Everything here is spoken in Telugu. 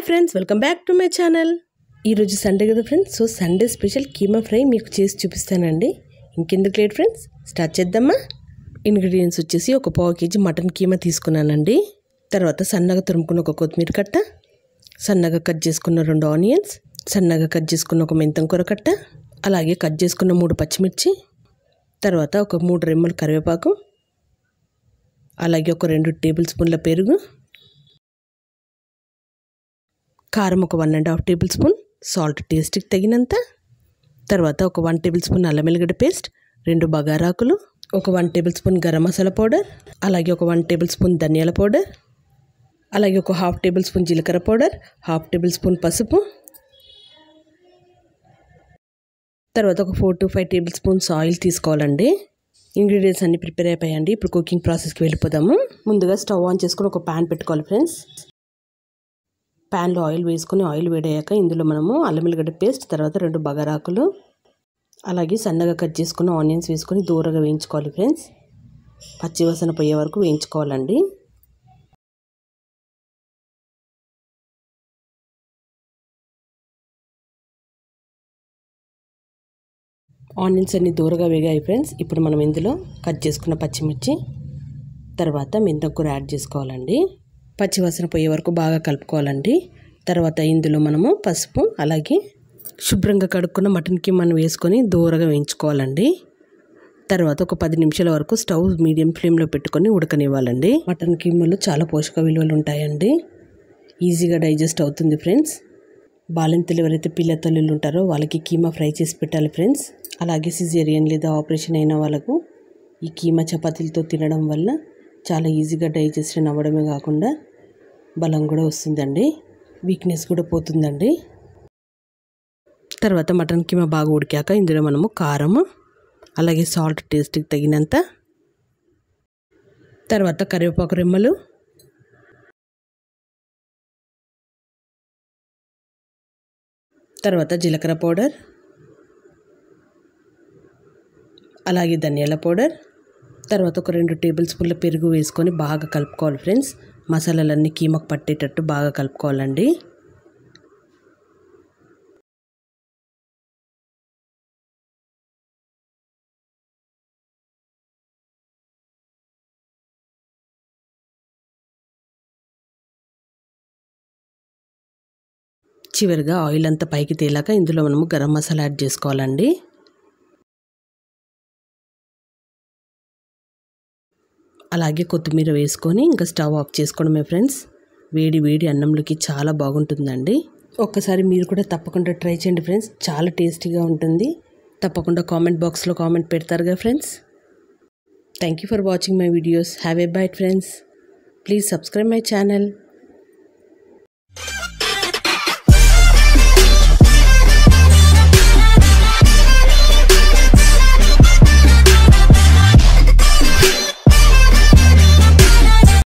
hi friends welcome back to my channel ఈరోజు సండే కదా friends so Sunday special keema fry మీకు చేసి చూపిస్తానండి ఇంకెందుకు లేట్ ఫ్రెండ్స్ స్టార్ట్ చేద్దామా ఇంగ్రీడియంట్స్ వచ్చేసి ఒక పావు కేజీ మటన్ కీమా తీసుకున్నానండి తర్వాత సన్నగా తురుముకున్న ఒక కొత్తిమీర కట్ట సన్నగా కట్ చేసుకున్న రెండు ఆనియన్స్ సన్నగా కట్ చేసుకున్న ఒక మెంతం కూర కట్ట అలాగే కట్ చేసుకున్న మూడు పచ్చిమిర్చి తర్వాత ఒక మూడు రెమ్మల కరివేపాకు అలాగే ఒక రెండు టేబుల్ స్పూన్ల పెరుగు కారం ఒక one and half tablespoon salt టేస్ట్కి తగినంత తర్వాత ఒక వన్ టేబుల్ స్పూన్ అల్లం వెల్లిగడ్డ పేస్ట్ రెండు బగారాకులు ఒక one tablespoon garam masala powder అలాగే ఒక వన్ టేబుల్ స్పూన్ ధనియాల పౌడర్ అలాగే ఒక హాఫ్ టేబుల్ స్పూన్ జీలకర్ర పౌడర్ హాఫ్ టేబుల్ స్పూన్ పసుపు తర్వాత ఒక four to five tablespoons oil తీసుకోవాలండి ఇంగ్రీడియంట్స్ అన్ని ప్రిపేర్ అయిపోయాయండి ఇప్పుడు కుకింగ్ ప్రాసెస్కి వెళ్ళిపోదాము ముందుగా స్టవ్ ఆన్ చేసుకుని ఒక ప్యాన్ పెట్టుకోవాలి ఫ్రెండ్స్ ప్యాన్లో ఆయిల్ వేసుకొని ఆయిల్ వేడయ్యాక ఇందులో మనము అల్లం వెల్లిగడ్డ పేస్ట్ తర్వాత రెండు బగారాకులు అలాగే సన్నగా కట్ చేసుకున్న ఆనియన్స్ వేసుకొని దూరగా వేయించుకోవాలి ఫ్రెండ్స్ పచ్చివాసన పోయే వరకు వేయించుకోవాలండి ఆనియన్స్ అన్ని దూరగా వేగాయి ఫ్రెండ్స్ ఇప్పుడు మనం ఇందులో కట్ చేసుకున్న పచ్చిమిర్చి తర్వాత మెంతకూర యాడ్ చేసుకోవాలండి పచ్చివాసన పోయే వరకు బాగా కలుపుకోవాలండి తర్వాత ఇందులో మనము పసుపు అలాగే శుభ్రంగా కడుక్కున్న మటన్కి మనం వేసుకొని దూరగా వేయించుకోవాలండి తర్వాత ఒక పది నిమిషాల వరకు స్టవ్ మీడియం ఫ్లేమ్లో పెట్టుకొని ఉడకనివ్వాలండి మటన్ కీమలో చాలా పోషక విలువలు ఉంటాయండి ఈజీగా డైజెస్ట్ అవుతుంది ఫ్రెండ్స్ బాలింతలు ఎవరైతే పిల్ల తల్లులు ఉంటారో వాళ్ళకి కీమా ఫ్రై చేసి పెట్టాలి ఫ్రెండ్స్ అలాగే సిజేరియన్ లేదా ఆపరేషన్ అయిన వాళ్ళకు ఈ కీమా చపాతీలతో తినడం వల్ల చాలా ఈజీగా డైజెషన్ అవ్వడమే కాకుండా బలం కూడా వస్తుందండి వీక్నెస్ కూడా పోతుందండి తర్వాత మటన్ కీమా బాగా ఉడికాక ఇందులో మనము కారము అలాగే సాల్ట్ టేస్ట్కి తగినంత తర్వాత కరివేపాకు రెమ్మలు తర్వాత జీలకర్ర పౌడర్ అలాగే ధనియాల పౌడర్ తర్వాత ఒక రెండు టేబుల్ స్పూన్ల పెరుగు వేసుకొని బాగా కలుపుకోవాలి ఫ్రెండ్స్ మసాలాలన్నీ కీమకు పట్టేటట్టు బాగా కలుపుకోవాలండి చివరిగా ఆయిల్ అంతా పైకి తేలాక ఇందులో మనము గరం మసాలా యాడ్ చేసుకోవాలండి అలాగే కొత్తిమీర వేసుకొని ఇంకా స్టవ్ ఆఫ్ చేసుకోవడమే ఫ్రెండ్స్ వేడి వేడి అన్నంలోకి చాలా బాగుంటుందండి ఒక్కసారి మీరు కూడా తప్పకుండా ట్రై చేయండి ఫ్రెండ్స్ చాలా టేస్టీగా ఉంటుంది తప్పకుండా కామెంట్ బాక్స్లో కామెంట్ పెడతారుగా friends thank you for watching my videos have a bite friends please subscribe my channel